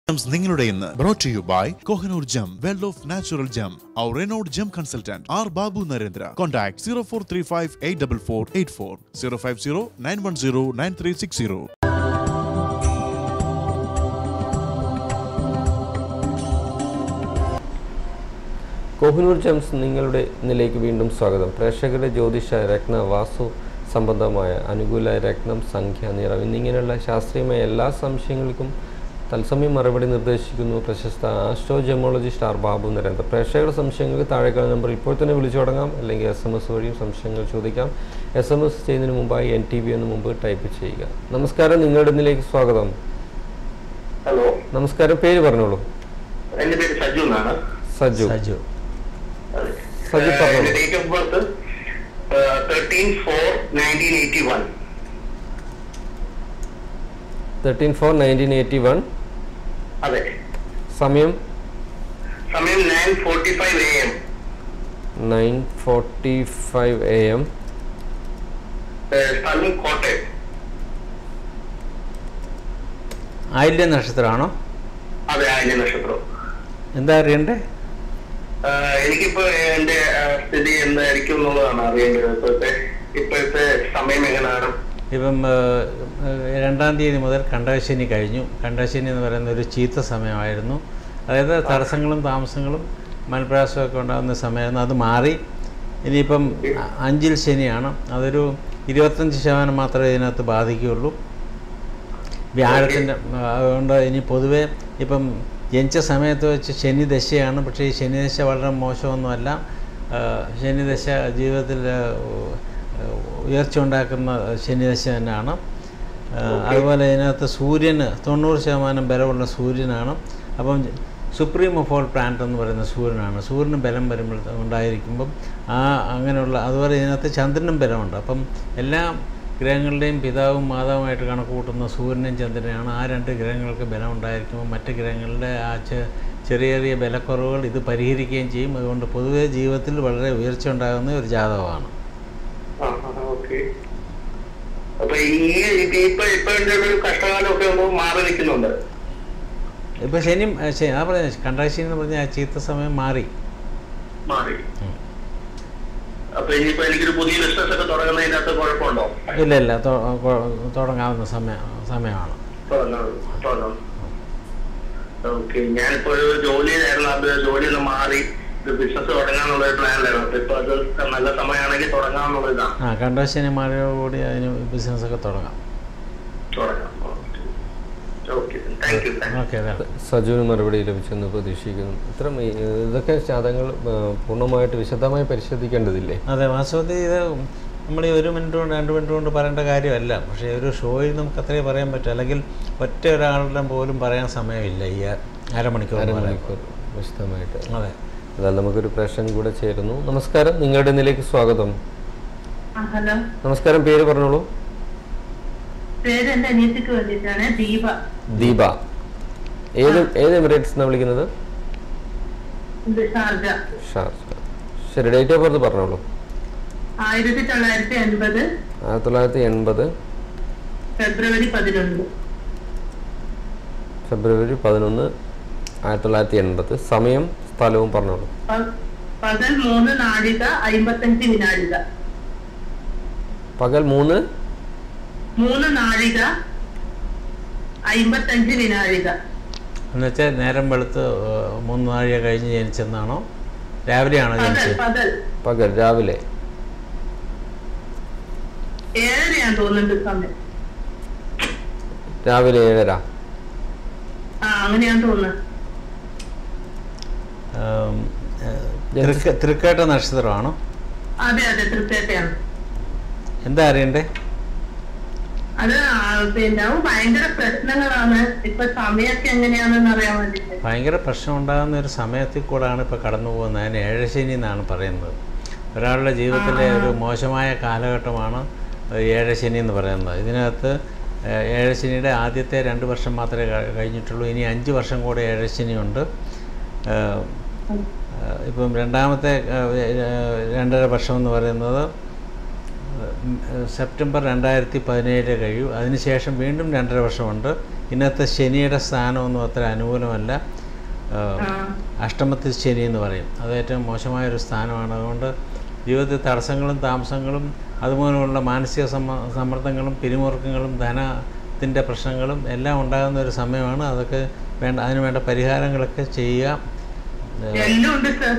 നിങ്ങളുടെ ഇന്ന് brought you by Kohinoor ജം well of natural gem our renowned gem consultant R Babu Narendra contact zero four three five eight double four eight four zero five zero nine one zero nine three six zero Kohinoor gems നിങ്ങളുടെ ഇന്നിലേക്ക് വീണ്ടും സ്വാഗതം പ്രേക്ഷകരുടെ ജ്യോതിഷ രത്ന വാസ്തു സംബന്ധമായ അനുകൂല രത്നം സംഖ്യ നിറം എന്നിങ്ങനെയുള്ള ശാസ്ത്രീയമായ എല്ലാ സംശയങ്ങൾക്കും തത്സമയം മറുപടി നിർദ്ദേശിക്കുന്നു പ്രശസ്ത astro gemology star Babu Narendra പ്രേക്ഷകരുടെ സംശയങ്ങൾക്ക് താഴേക്കാൾ നമ്പർ ഇപ്പോൾ തന്നെ വിളിച്ചു തുടങ്ങാം അല്ലെങ്കിൽ എസ് എം എസ് വഴിയും സംശയങ്ങൾ ചോദിക്കാം എസ് എം എസ് ചെയ്യുന്നതിന് മുമ്പായി എൻ ടി വി എന്ന് മുമ്പ് ടൈപ്പ് ചെയ്യുക നമസ്കാരം നിങ്ങളുടെ ഇന്നിലേക്ക് സ്വാഗതം ഹലോ നമസ്കാരം പേര് പറഞ്ഞോളൂ എന്റെ പേര് സജു എന്നാണ് സജു സജു അതെ. സജു ഏഹ്, പറഞ്ഞോളൂ. എന്റെ date of birth thirteen four nineteen eighty one thirteen four nineteen eighty one അതെ സമയം സമയം nine forty five A M nine forty five A M സ്ഥലം കോട്ടയം ആയില്യ നക്ഷത്രമാണോ അതെ ആയില്യ നക്ഷത്രം എന്താ അറിയണ്ടേ ഏഹ്, എനിക്കിപ്പോ എന്റെ ഏഹ്, സ്ഥിതി എന്തായിരിക്കും എന്നുള്ളതാണ് അറിയേണ്ടത് ഇപ്പോഴത്തെ ഇപ്പോഴത്തെ സമയം എങ്ങനെയാണ് ഇപ്പം ഏഹ്, ഏഹ്, രണ്ടാം തീയതി മുതൽ കണ്ടകശനി കഴിഞ്ഞു കണ്ടകശനി എന്ന് പറയുന്ന ഒരു ചീത്ത സമയമായിരുന്നു അതായത് തടസ്സങ്ങളും താമസങ്ങളും മനപ്രയാസമൊക്കെ ഉണ്ടാകുന്ന സമയമായിരുന്നു അത് മാറി ഇനിയിപ്പം അ- അഞ്ചിൽ ശനിയാണ് അതൊരു ഇരുപത്തഞ്ച് ശതമാനം മാത്രമേ ഇതിനകത്ത് ബാധിക്കുകയുള്ളൂ വ്യാഴത്തിൻ്റെ അതുകൊണ്ട് ഇനി പൊതുവേ ഇപ്പം ജനിച്ച സമയത്ത് വെച്ച് ശനി ദശയാണ് പക്ഷേ ഈ ശനി ദശ വളരെ മോശമൊന്നുമല്ല ആ, ശനി ദശ ജീവിതത്തിൽ ആ, ഉയർച്ച ഉണ്ടാക്കുന്ന ശനി ദശ തന്നെയാണ് ആ, അതുപോലെ ഇതിനകത്ത് സൂര്യന് തൊണ്ണൂറ് ശതമാനം ബലമുള്ള സൂര്യനാണ് അപ്പം സുപ്രീം ഓഫ് പ്ലാന്റ് എന്ന് പറയുന്ന സൂര്യനാണ് സൂര്യന് ബലം വരുമ്പോൾ ഉണ്ടായിരിക്കുമ്പം ആ അങ്ങനെയുള്ള അതുപോലെ ഇതിനകത്ത് ചന്ദ്രനും ബലമുണ്ട് അപ്പം എല്ലാ ഗ്രഹങ്ങളുടെയും പിതാവും മാതാവുമായിട്ട് കണക്ക് കൂട്ടുന്ന സൂര്യനും ചന്ദ്രനെയാണ് ആ രണ്ട് ഗ്രഹങ്ങൾക്ക് ബലം ഉണ്ടായിരിക്കുമ്പോൾ മറ്റ് ഗ്രഹങ്ങളുടെ ആ ചെ- ചെറിയ ചെറിയ ബലക്കുറവുകൾ ഇത് പരിഹരിക്കുകയും ചെയ്യും അതുകൊണ്ട് പൊതുവേ ജീവിതത്തിൽ വളരെ ഉയർച്ച ഉണ്ടാകുന്ന ഒരു ജാതകമാണ് ഓക്കെ അപ്പൊ ഈ ഇപ്പൊ ഇപ്പൊ ഇപ്പൊ എന്റെ ഒരു കഷ്ടകാലമൊക്കെ ഒന്ന് മാറി നിൽക്കുന്നുണ്ട് ഇപ്പോൾ ശനിയും ഏ, ശനി ആ പറഞ്ഞ കണ്ടാശനി എന്ന് പറഞ്ഞാൽ ആ ചീത്ത സമയം മാറി മാറി അപ്പൊ ഇനിയിപ്പോ എനിക്കൊരു പുതിയ ബിസിനസ് ഒക്കെ തുടങ്ങുന്നതിന്റെ അകത്ത് കുഴപ്പമുണ്ടോ ഇല്ല ഇല്ല തൊ- കൊ- തുടങ്ങാവുന്ന സമയം സമയമാണ് തുടങ്ങാം തുടങ്ങാം ഓക്കെ ഞാനിപ്പോ ഒരു ജോലിയിലായിരുന്നു അത് ജോലി ഒന്ന് മാറി ഒരു ബിസിനസ് തുടങ്ങാന്നുള്ള ഒരു പ്ലാനിലായിരുന്നു അപ്പൊ ഇപ്പൊ അത് നല്ല സമയമാണെങ്കിൽ തുടങ്ങാന്നുള്ള ഇതാണ് ആ കണ്ടാശനി മാറിയോടുകൂടി അതിന് ബിസിനസ്സൊക്കെ തുടങ്ങാം തുടങ്ങാം okay thank you thank you okay അതെ സജുവിന് മറുപടി ലഭിച്ചെന്ന് പ്രതീക്ഷിക്കുന്നു ഇത്തരം ഈ- ഇതൊക്കെ ജാതകങ്ങൾ ആ, പൂർണ്ണമായിട്ട് വിശദമായി പരിശോധിക്കേണ്ടതില്ലേ അതെ വാസ്തവത്തിൽ ഇത് നമ്മൾ ഈ ഒരു മിനിറ്റ് കൊണ്ട് രണ്ട് മിനിറ്റ് കൊണ്ട് പറയേണ്ട കാര്യമല്ല പക്ഷേ ഒരു ഷോയിൽ നമുക്ക് അത്രേ പറയാൻ പറ്റും അല്ലെങ്കിൽ ഒറ്റ ഒരാളുടെ പോലും പറയാൻ സമയമില്ല ഈ അരമണിക്കൂർ എന്ന് അരമണിക്കൂർ വിശദമായിട്ട് പറയുമ്പോൾ. അതെ അതായത് നമുക്കൊരു പ്രശ്നം കൂടെ ചേരുന്നു നമസ്കാരം നിങ്ങളുടെ ഇന്നിലേക്ക് സ്വാഗതം ഹലോ നമസ്കാരം പേര് പറഞ്ഞോളൂ പേര് എന്റെ അനിയത്തിക്ക് വേണ്ടിയിട്ടാണ് ദീപ ദീപ ഏത് ഏത് എമിറേറ്റ്സ് എന്നാണ് വിളിക്കുന്നത് ഇത് ഷാർജ ഷാർജ ശരി ഡേറ്റ് ഓഫ് ബർത്ത് പറഞ്ഞോളൂ ആയിരത്തി തൊള്ളായിരത്തി അൻപത് ആയിരത്തി തൊള്ളായിരത്തി എൺപത് ഫെബ്രുവരി പതിനൊന്ന് ഫെബ്രുവരി പതിനൊന്ന് ആയിരത്തി തൊള്ളായിരത്തി എൺപത് സമയം സ്ഥലവും പറഞ്ഞോളൂ പ- പകൽ മൂന്ന് നാഴിക അമ്പത്തഞ്ച് വിനാഴിക പകൽ മൂന്ന് മൂന്ന് നാഴിക അമ്പത്തഞ്ച് വിനാഴിക എന്നുവെച്ചാൽ നേരം വെളുത്ത് ഏഹ്, മൂന്ന് നാഴിക കഴിഞ്ഞ് ജനിച്ചെന്നാണോ രാവിലെയാണോ പകൽ ജനിച്ചത് പകൽ പകൽ രാവിലെ ഏഴരയാന്ന് തോന്നുന്നുണ്ട് സമയം രാവിലെ ഏഴര ആ അങ്ങനെയാന്ന് തോന്നുന്നു ഏം, ഏഹ്, തൃക്ക- തൃക്കേട്ട നക്ഷത്രമാണോ അതെ അതെ തൃപ്പേട്ടയാണ് എന്താ അറിയണ്ടേ അത് ആ, പിന്നെ അത് ഭയങ്കര പ്രശ്നങ്ങളാണ് ഇപ്പൊ സമയമൊക്കെ എങ്ങനെയാണെന്ന് അറിയാൻ വേണ്ടിട്ട് ഭയങ്കര പ്രശ്നം ഉണ്ടാകുന്ന ഒരു സമയത്തിൽ കൂടാണ് ഇപ്പോൾ കടന്നു പോകുന്നത് അതിന് ഏഴശനി എന്നാണ് പറയുന്നത് ഒരാളുടെ ജീവിതത്തിലെ ഒരു മോശമായ കാലഘട്ടമാണ് ഏഴശനി എന്ന് പറയുന്നത് ഇതിനകത്ത് ഏഹ്, ഏഴശനിയുടെ ആദ്യത്തെ രണ്ട് വർഷം മാത്രമേ ക- കഴിഞ്ഞിട്ടുള്ളൂ ഇനി അഞ്ച് വർഷം കൂടെ ഏഴശനിയുണ്ട് ഏഹ്, ഏഹ്, ഇപ്പം രണ്ടാമത്തെ ഏഹ്, ഏഹ്, രണ്ടര വർഷം എന്ന് പറയുന്നത് ഉം, ഏഹ്, സെപ്റ്റംബർ രണ്ടായിരത്തി പതിനേഴ് കഴിയും അതിനുശേഷം വീണ്ടും രണ്ടര വർഷമുണ്ട് ഇന്നത്തെ ശനിയുടെ സ്ഥാനമൊന്നും അത്ര അനുകൂലമല്ല ആ, അഷ്ടമത്തിൽ ശനി എന്ന് പറയും അത് ഏറ്റവും മോശമായൊരു സ്ഥാനമാണ് അതുകൊണ്ട് ജീവിതത്തിൽ തടസ്സങ്ങളും താമസങ്ങളും അതുപോലുള്ള മാനസിക സമ്മ സമ്മർദ്ദങ്ങളും പിരിമുറുക്കങ്ങളും ധനത്തിൻ്റെ പ്രശ്നങ്ങളും എല്ലാം ഉണ്ടാകുന്ന ഒരു സമയമാണ് അതൊക്കെ വേണ്ട അതിന് വേണ്ട പരിഹാരങ്ങളൊക്കെ ചെയ്യുക ഏ, എല്ലാം ഉണ്ട് സർ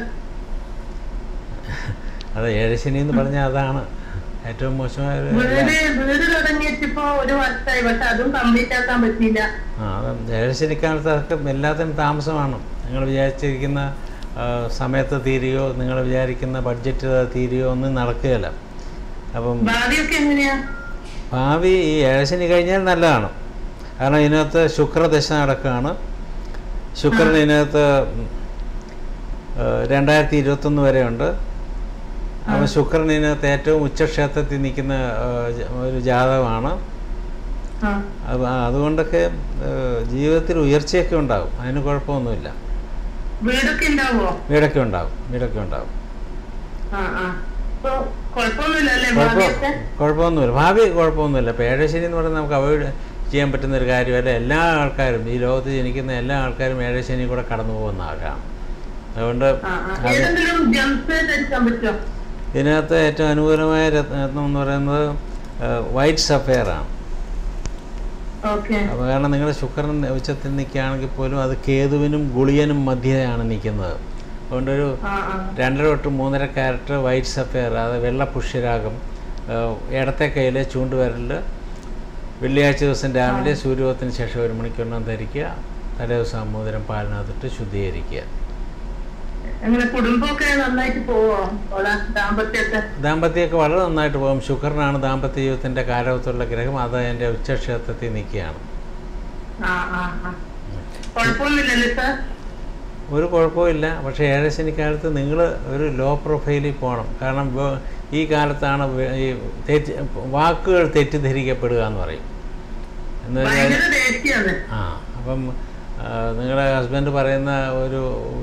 അത് ഏഴശനി എന്ന് പറഞ്ഞാൽ അതാണ് ഏറ്റവും മോശമായ ഒരു വീട് വീട് തുടങ്ങിയിട്ടിപ്പോ ഒരു വർഷമായി പക്ഷെ അതും കംപ്ലീറ്റ് ആക്കാൻ പറ്റിയില്ല ആ അത് ഏഴശനിക്കാലത്ത് അതൊക്കെ എല്ലാത്തിനും താമസമാണ് നിങ്ങൾ വിചാരിച്ചിരിക്കുന്ന ആ, സമയത്ത് തീരുകയോ നിങ്ങൾ വിചാരിക്കുന്ന ബഡ്ജറ്റ് തീരുകയോ ഒന്നും നടക്കുകയില്ല അപ്പം ഭാവിയൊക്കെ എങ്ങനെയാ ഭാവി ഈ ഏഴശനി കഴിഞ്ഞാൽ നല്ലതാണ് കാരണം ഇതിനകത്ത് ശുക്രദശ നടക്കുകയാണ് ശുക്രൻ ഇതിനകത്ത് ആ, രണ്ടായിരത്തി ഇരുപത്തൊന്ന് വരെ ഉണ്ട് അപ്പം ശുക്രൻ ഇതിനകത്ത് ഏറ്റവും ഉച്ചക്ഷേത്രത്തിൽ നിൽക്കുന്ന ആ, ജ- ഒരു ജാതകമാണ് ആ അത് അതുകൊണ്ടൊക്കെ ഏഹ്, ജീവിതത്തിൽ ഉയർച്ചയൊക്കെ ഉണ്ടാകും അതിന് കുഴപ്പമൊന്നുമില്ല വീടൊക്കെ ഉണ്ടാവോ വീടൊക്കെ ഉണ്ടാകും വീടൊക്കെ ഉണ്ടാകും ആ ആ ഇപ്പൊ കുഴപ്പമൊന്നുമില്ലല്ലേ കുഴപ്പം ഭാവിയൊക്കെ കുഴപ്പമൊന്നുമില്ല ഭാവി കുഴപ്പമൊന്നുമില്ല ഇപ്പോൾ ഏഴശനി എന്ന് പറഞ്ഞാൽ നമുക്ക് അവോയ്ഡ് ചെയ്യാൻ പറ്റുന്ന ഒരു കാര്യമല്ല എല്ലാ ആൾക്കാരും ഈ ലോകത്ത് ജനിക്കുന്ന എല്ലാ ആൾക്കാരും ഏഴശനി കൂടെ കടന്നു പോകുന്ന ആൾക്കാരാണ് അതുകൊണ്ട് ആ ആ അത് ഏതെങ്കിലും ജംസ് ധരിക്കാൻ പറ്റുമോ ഇതിനകത്ത് ഏറ്റവും അനുകൂലമായ രത്നം എന്ന് പറയുന്നത് വൈറ്റ് സഫയറാണ് ഓക്കെ അപ്പോൾ കാരണം നിങ്ങൾ ശുക്രൻ ഉച്ചത്തിൽ നിൽക്കുകയാണെങ്കിൽ പോലും അത് കേതുവിനും ഗുളിയനും മധ്യയാണ് നിൽക്കുന്നത് അതുകൊണ്ടൊരു ആ ആ രണ്ടര തൊട്ട് മൂന്നര ക്യാരറ്റ് വൈറ്റ് സഫയർ അത് വെള്ള പുഷ്യരാഗം ഏഹ് ഇടത്തെ കയ്യിലെ ചൂണ്ടുവിരലിൽ വെള്ളിയാഴ്ച ദിവസം രാവിലെ സൂര്യോദയത്തിന് ശേഷം ഒരു മണിക്കൂറിനും ധരിക്കുക തലേ ദിവസം അമ്മോദരം പാലിനകത്തിട്ട് ശുദ്ധീകരിക്കുക എങ്ങനെ കുടുംബമൊക്കെ നന്നായിട്ട് പോവോ ഓളെ ദാമ്പത്യമൊക്കെ ദാമ്പത്യമൊക്കെ വളരെ നന്നായിട്ട് പോകും ശുക്രനാണ് ദാമ്പത്യ ജീവിതത്തിൻ്റെ കാലത്തുള്ള ഗ്രഹം അത് എൻ്റെ ഉച്ചക്ഷേത്രത്തിൽ നിൽക്കുകയാണ് ആ ആ ആ കുഴപ്പമൊന്നുമില്ലല്ലേ സാർ ഒരു കുഴപ്പമില്ല പക്ഷേ ഏഴശനിക്കാലത്ത് നിങ്ങൾ ഒരു ലോ പ്രൊഫൈലിൽ പോകണം കാരണം വേ- ഈ കാലത്താണ് വേ- ഈ തെറ്റ് വാക്കുകൾ തെറ്റിദ്ധരിക്കപ്പെടുക എന്ന് പറയും എന്ന് പറഞ്ഞാൽ ഭയങ്കര ദേഷ്യാണ് ആ അപ്പം ആ, നിങ്ങളുടെ ഹസ്ബൻഡ് പറയുന്ന ഒരു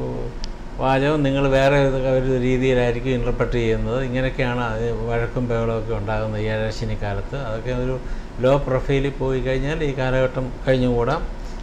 വാചകം നിങ്ങൾ വേറെ ഒരു ഒരു രീതിയിലായിരിക്കും ഇൻ്റർപ്രറ്റ് ചെയ്യുന്നത് ഇങ്ങനെയൊക്കെയാണ് അത് വഴക്കും ബഹളമൊക്കെ ഉണ്ടാകുന്നത് ഈ ഏഴശനി കാലത്ത് അതൊക്കെ ഒരു ലോ പ്രൊഫൈലിൽ പോയി കഴിഞ്ഞാൽ ഈ കാലഘട്ടം കഴിഞ്ഞുകൂടാം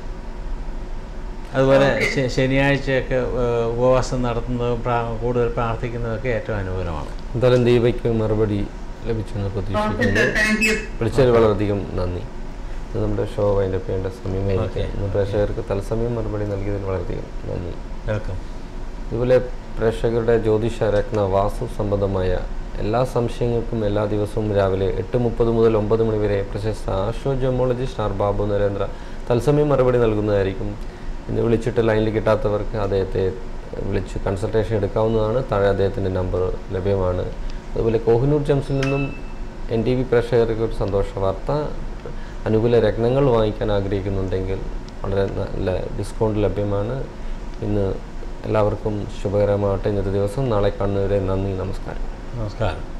അതുപോലെ ശ- ശനിയാഴ്ചയൊക്കെ ഏഹ്, ഉപവാസം നടത്തുന്നതും പ്രാ- കൂടുതൽ പ്രാർത്ഥിക്കുന്നതൊക്കെ ഏറ്റവും അനുകൂലമാണ് എന്തായാലും ദീപയ്ക്ക് മറുപടി ലഭിച്ചെന്ന് ഓക്കെ പ്രതീക്ഷിക്കുന്നു സാർ താങ്ക് യു വിളിച്ചതിൽ വളരെയധികം നന്ദി ഇത് നമ്മുടെ ഷോ വൈൻഡ് അപ്പ് ചെയ്യേണ്ട സമയമായിരിക്കും Okay. ഇന്ന് പ്രേക്ഷകർക്ക് തത്സമയം മറുപടി നൽകിയതിൽ വളരെയധികം നന്ദി വെൽക്കം ഇതുപോലെ പ്രേക്ഷകരുടെ ജ്യോതിഷ രത്ന വാസ്തു സംബന്ധമായ എല്ലാ സംശയങ്ങൾക്കും എല്ലാ ദിവസവും രാവിലെ എട്ട് മുപ്പത് മുതൽ ഒമ്പത് മണി വരെ പ്രശസ്ത ആഷോ ജോമോളജിസ്റ്റ് ആർ ബാബു നരേന്ദ്ര തത്സമയം മറുപടി നൽകുന്നതായിരിക്കും ഇന്ന് വിളിച്ചിട്ട് ലൈനിൽ കിട്ടാത്തവർക്ക് അദ്ദേഹത്തെ വിളിച്ച് കൺസൾട്ടേഷൻ എടുക്കാവുന്നതാണ് താഴെ അദ്ദേഹത്തിൻ്റെ നമ്പർ ലഭ്യമാണ് അതുപോലെ കോഹിനൂർ ജംസിൽ നിന്നും എൻ ടി വി പ്രേക്ഷകർക്ക് ഒരു സന്തോഷ വാർത്ത അനുകൂല രത്നങ്ങൾ വാങ്ങിക്കാൻ ആഗ്രഹിക്കുന്നുണ്ടെങ്കിൽ വളരെ നല്ല ഡിസ്കൗണ്ട് ലഭ്യമാണ് ഇന്ന് എല്ലാവർക്കും ശുഭകരമാവട്ടെ ഇന്നത്തെ ദിവസം നാളെ കാണുന്നവരെ നന്ദി നമസ്കാരം നമസ്കാരം